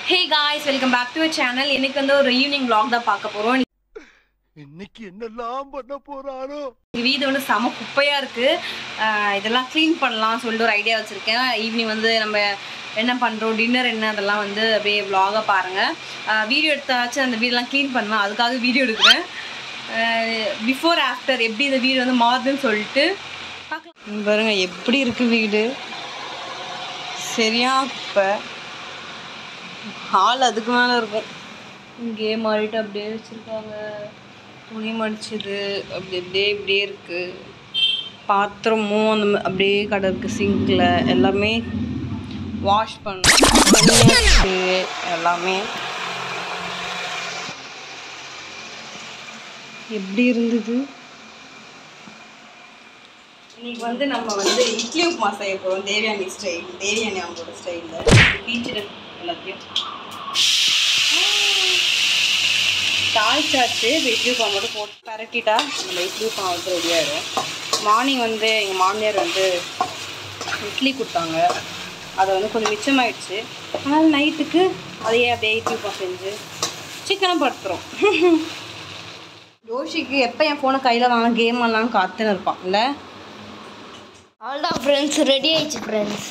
hey guys welcome back to channel இன்னைக்கு வந்து ஒரு ஈவினிங் vlog தான் பார்க்க போறோம் இன்னைக்கு என்னெல்லாம் பண்ண போறாரோ எங்கள் வீடு வந்து செம குப்பையா இருக்கு ஆஹ் இதெல்லாம் க்ளீன் பண்ணலாம் சொல்லிட்டு ஒரு ஐடியா வச்சிருக்கேன் ஈவினிங் வந்து நம்ம என்ன பண்றோம் டின்னர் என்ன அதெல்லாம் வந்து அப்படியே vlog-அ பாருங்க வீடியோ எடுத்தாச்சும் அந்த வீடெல்லாம் க்ளீன் பண்ணுவேன் அதுக்காக வீடியோ எடுக்கிறேன் பிஃபோர் ஆஃப்டர் எப்படி இந்த வீடு வந்து மாறுதுன்னு சொல்லிட்டு பார்க்கலாம் பாருங்க எப்படி இருக்கு வீடு சரியா குப்பை ஹால் அதுக்கு மேலே இருக்கும் இங்கே மாறிட்டு அப்படியே வச்சுருக்காங்க துணி மடிச்சது அப்படி அப்படியே இப்படியே இருக்குது பாத்திரமும் அந்த மா- அப்படியே கடை இருக்குது சிங்கில் எல்லாமே வாஷ் பண்ண பண்ணியாச்சு எல்லாமே எப்படி இருந்தது இன்னைக்கு வந்து நம்ம வந்து இட்லி உப்புமா செய்ய போகிறோம் தேவியானி ஸ்டைல் தேவியானி அவங்களோட ஸ்டைலில் பீச்சிடன் எல்லாத்தையும் தாளிச்சாச்சு இப்போ இட்லி உப்புமா மட்டும் போட்டு பரட்டிட்டா நம்ம இட்லி உப்புமா வந்து ரெடி ஆயிடும் மார்னிங் வந்து எங்கள் மாமியார் வந்து இட்லி கொடுத்தாங்க அது வந்து கொஞ்சம் மிச்சமாயிடுச்சு அதனால் நைட்டுக்கு அதையே அப்படியே இட்லி உப்புமா செஞ்சு சிக்கனும் படுத்துகிறோம் யோஷிக்கு எப்போ என் ஃபோனை கையில் வாங்க கேம் ஆடலான்னு காத்துன்னு இருப்பான் இல்லை அவ்வளோதான் ஃப்ரெண்ட்ஸ் ரெடி ஆயிடுச்சு ஃப்ரெண்ட்ஸ்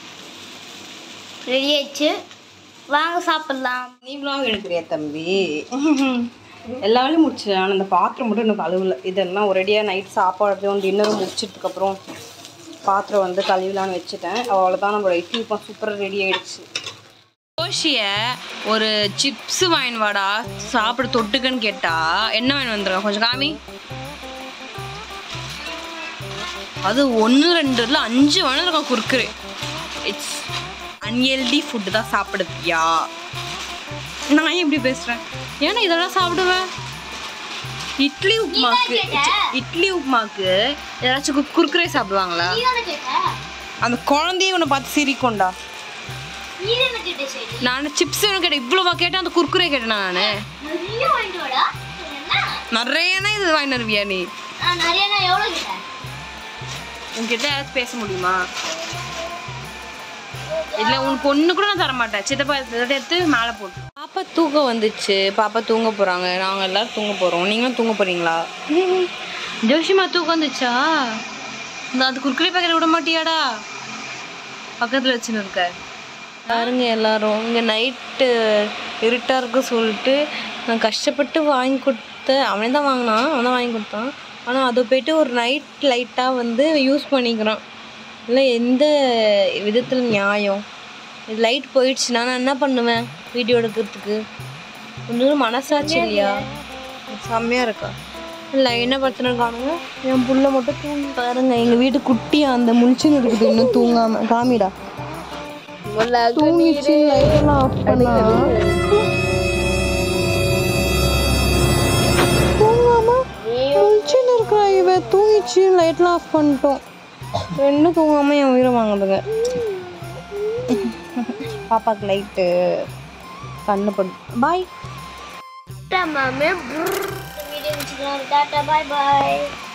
ரெடி ஆயிடுச்சு வாங்க சாப்பிட்லாம் நீ vlog எடுக்கிறியா தம்பி எல்லா வேலையும் முடிச்சிடலாம் ஆனால் அந்த பாத்திரம் மட்டும் எனக்கு கழுவல இதெல்லாம் ஒரேடியாக நைட் சாப்பாடும் டின்னரும் முடிச்சதுக்கப்புறம் பாத்திரம் வந்து கழுவிலான்னு வச்சுட்டேன் அவ்வளோதான் நம்மளோட இட்லி இப்போ சூப்பராக ரெடி ஆயிடுச்சு கோஷிய ஒரு சிப்ஸ் வாங்கி வாடா சாப்பிட தொட்டுக்கன்னு கேட்டா என்ன வாங்கி வந்துருக்கா கொஞ்சம் காமி அது ஒன்று ரெண்டு இல்லை அஞ்சு வேணும் இருக்கும் குறுக்குறே இட்ஸ் அன்ஹெல்தி ஃபுட்டு தான் சாப்பிடுவியா நான் ஏன் இப்படி பேசுகிறேன் ஏன்னா இதெல்லாம் சாப்பிடுவேன் இட்லி உப்புமாக்கு இட்லி உப்புமாக்கு ஏதாச்சும் கு- குறுக்குறே சாப்பிடுவாங்களா அந்த குழந்தைய உன்னை பார்த்து சிரிக்கொண்டா நான் சிப்ஸ் வேணும் கேட்டேன் இவ்வளோவா கேட்டேன் அந்த குறுக்குறே கேட்டேன் நான் நிறையனா இது வாங்கிட்டு வருவியா நீ உன்கிட்ட யாராச்சும் பேச முடியுமா இல்லை உனக்கு ஒன்று கூட நான் தர மாட்டேன் சித்தப்பா இதை எடுத்து மேலே போட்டு பாப்பா தூக்கம் வந்துச்சு பாப்பா தூங்க போகிறாங்க நாங்கள் எல்லாரும் தூங்க போகிறோம் நீங்களும் தூங்க போகிறீங்களா ஜோஷிமா தூக்கம் வந்துச்சா இந்த அது குறுக்குறே பேக்கெட் விட மாட்டியாடா பக்கத்தில் வச்சுன்னு இருக்க பாருங்க எல்லாரும் இங்கே நைட்டு இருட்டாக இருக்கு சொல்லிட்டு நான் கஷ்டப்பட்டு வாங்கி கொடுத்த அவனே தான் வாங்கினான் அவன் தான் வாங்கி கொடுத்தான் ஆனால் அதை போயிட்டு ஒரு நைட் லைட்டாக வந்து யூஸ் பண்ணிக்கிறான் இல்லை எந்த விதத்தில் நியாயம் இது லைட் போயிடுச்சுன்னா நான் என்ன பண்ணுவேன் வீடியோ எடுக்கிறதுக்கு கொஞ்சம் மனசாட்சி இல்லையா செம்மையாக இருக்கா இல்லை என்ன படுத்துன காணுங்க என் புள்ள மட்டும் தூங்கி பாருங்க எங்கள் வீடு குட்டியா அந்த முழிச்சுன்னு இருக்குது இன்னும் தூங்காம காமிடா தூங்கிச்சு லைட்டெல்லாம் ஆஃப் பண்ணா தூங்காம முழிச்சுன்னு இருக்கா இவ தூங்கிச்சு லைட்லாம் ஆஃப் பண்ணிட்டோம் ரெண்டும் தூங்காம என் உயிரை வாங்குதுங்க பாப்பாக்கு லைட்டு கண்ணு படு பாய் மாமே வீடியோ டாட்டா பாய் பாய்